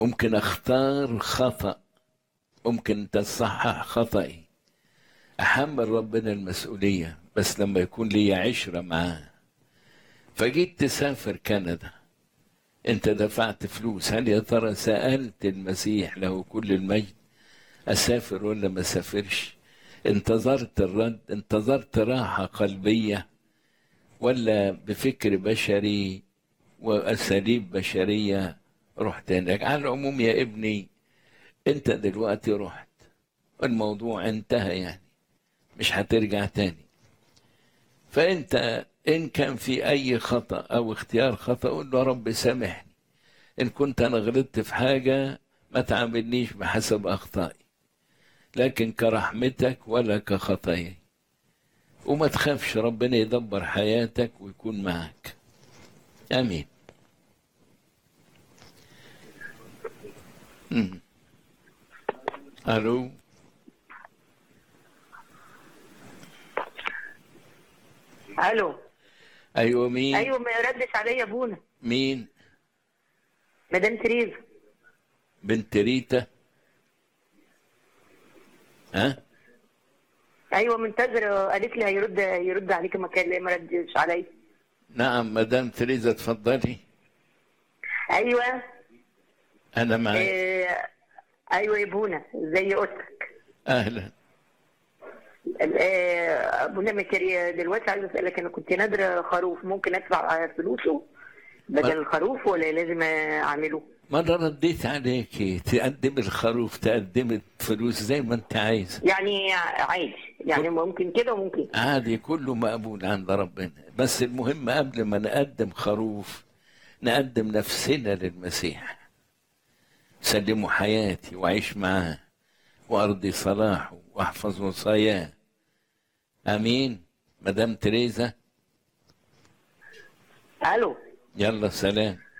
ممكن اختار خطأ ممكن تصحح خطأي احمل ربنا المسؤولية بس لما يكون لي عشرة معاه فجيت تسافر كندا انت دفعت فلوس هل يا ترى سألت المسيح له كل المجد اسافر ولا ما اسافرش انتظرت الرد انتظرت راحة قلبية ولا بفكر بشري وأساليب بشرية رحت هناك على العموم يا ابني انت دلوقتي رحت الموضوع انتهى يعني مش هترجع تاني فانت ان كان في اي خطأ او اختيار خطأ قول له يا رب سامحني ان كنت انا غلطت في حاجة ما تعاملنيش بحسب اخطائي لكن كرحمتك ولا كخطاياي وما تخافش ربنا يدبر حياتك ويكون معك امين مم. الو الو ايوه مين ايوه ما ردش عليا ابونا مين مدام تريزا بنت ريتا ها ايوه منتظره قالت لي هيرد يرد عليك ما كان ما ردش عليا نعم مدام تريزا اتفضلي ايوه انا معك آه ايوه يا ابونا زي قلتك اهلا آه، ابونا مكري دلوقتي عايز اسالك انا كنت نادره خروف ممكن ادفع فلوسه بدل الخروف ولا لازم اعمله؟ مرة رديت عليكي تقدم الخروف تقدم الفلوس زي ما انت عايز يعني عادي يعني ممكن كده وممكن عادي كله مقبول عند ربنا بس المهم قبل ما نقدم خروف نقدم نفسنا للمسيح سلموا حياتي وعيش معاه وارضي صلاحه واحفظ وصاياه امين مدام تريزا الو يلا سلام